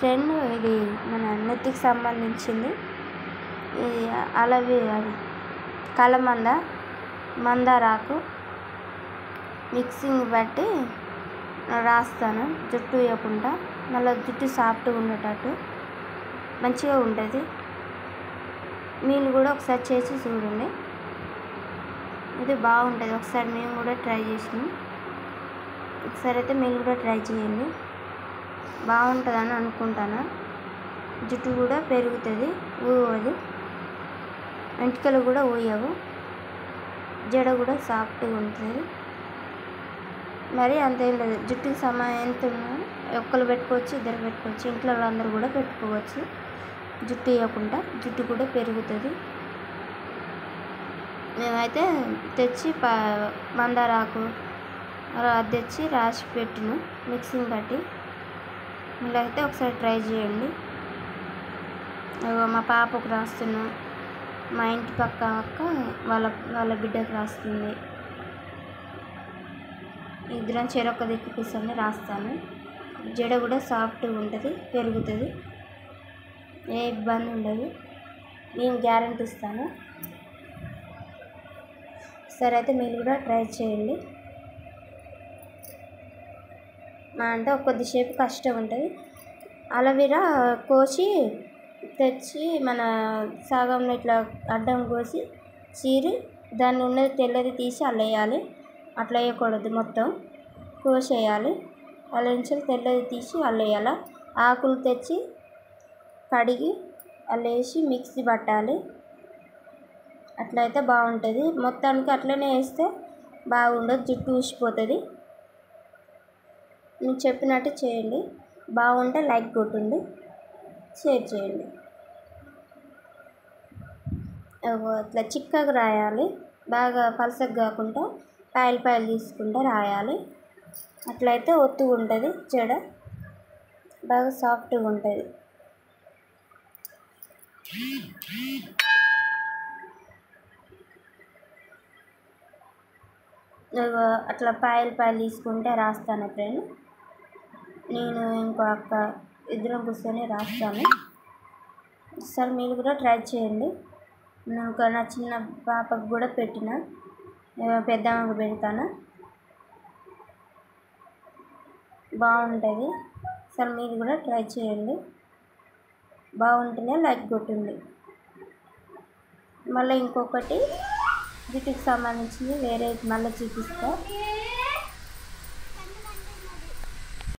friend ఇది మన నెత్తికి సంబంధించింది ఇది అలవి అది కలమంద మందారాకు మిక్సింగ్ బట్టి రాస్తాను జుట్టు వేయకుండా మళ్ళీ జుట్టు సాఫ్ట్గా ఉండేటట్టు మంచిగా ఉంటుంది మీరు కూడా ఒకసారి చేసి చూడండి ఇది బాగుంటుంది ఒకసారి మేము కూడా ట్రై చేసినాం ఒకసారి అయితే మీరు కూడా ట్రై చేయండి బాగుంటుందని అనుకుంటాను జుట్టు కూడా పెరుగుతుంది ఊగదు వెంట్రుకలు కూడా ఊయవు జడ కూడా సాఫ్ట్గా ఉంటుంది మరి అంతేం లేదు జుట్టుకి సమయం ఎంత ఉన్నా ఒక్కరు పెట్టుకోవచ్చు ఇద్దరు పెట్టుకోవచ్చు ఇంట్లో వాళ్ళందరూ కూడా పెట్టుకోవచ్చు జుట్టు వేయకుండా జుట్టు కూడా పెరుగుతుంది మేమైతే తెచ్చి ప మందారాకు అది తెచ్చి రాసి పెట్టిన మిక్సింగ్ బట్టి మీరు అయితే ఒకసారి ట్రై చేయండి ఇగో మా పాపకు రాస్తున్నా మా ఇంటి పక్క అక్క వాళ్ళ వాళ్ళ బిడ్డకు రాస్తుంది ఇద్దరం చెరొక దిక్కు కూర్చొని రాస్తాను జడ కూడా సాఫ్ట్గా ఉంటుంది పెరుగుతుంది ఏ ఇబ్బంది ఉండదు నేను గ్యారంటీ ఇస్తాను సరే అయితే మీరు కూడా ట్రై చేయండి మా అంటే కొద్దిసేపు కష్టం ఉంటుంది అలవీరా కోసి తెచ్చి మన సగం ఇట్లా అడ్డం కోసి చీరి దాన్ని ఉన్నది తెల్లది తీసి అలా వేయాలి అట్లా వేయకూడదు మొత్తం కోసేయాలి అలా నుంచి తెల్లది తీసి అలా వేయాలి ఆకులు తెచ్చి కడిగి అలా వేసి మిక్సీ పట్టాలి అట్లయితే బాగుంటుంది మొత్తానికి అట్లనే వేస్తే బాగుండదు జుట్టు ఊసిపోతుంది నేను చెప్పినట్టు చేయండి బాగుంటే లైక్ కొట్టండి షేర్ చేయండి అగో ఇట్లా చిక్కగా రాయాలి బాగా పలసగా కాకుండా పాయలు పాయలు తీసుకుంటూ రాయాలి అట్లయితే ఒత్తుగా ఉంటుంది జడ బాగా సాఫ్ట్గా ఉంటుంది ఇగో అట్లా పాయలు పాయలు తీసుకుంటే రాస్తాను ఫ్రెండ్ నేను ఇంకో అక్క ఇద్దరం కూర్చొని రాస్తాను ఒకసారి మీరు కూడా ట్రై చేయండి నాకు నా చిన్న పాపకు కూడా పెట్టిన పెద్ద ఆమెకు పెడతాను బాగుంటుంది ఒకసారి మీరు కూడా ట్రై చేయండి బాగుంటేనే లైక్ కొట్టండి మళ్ళీ ఇంకొకటి వీటికి సంబంధించింది వేరే మళ్ళీ చూపిస్తా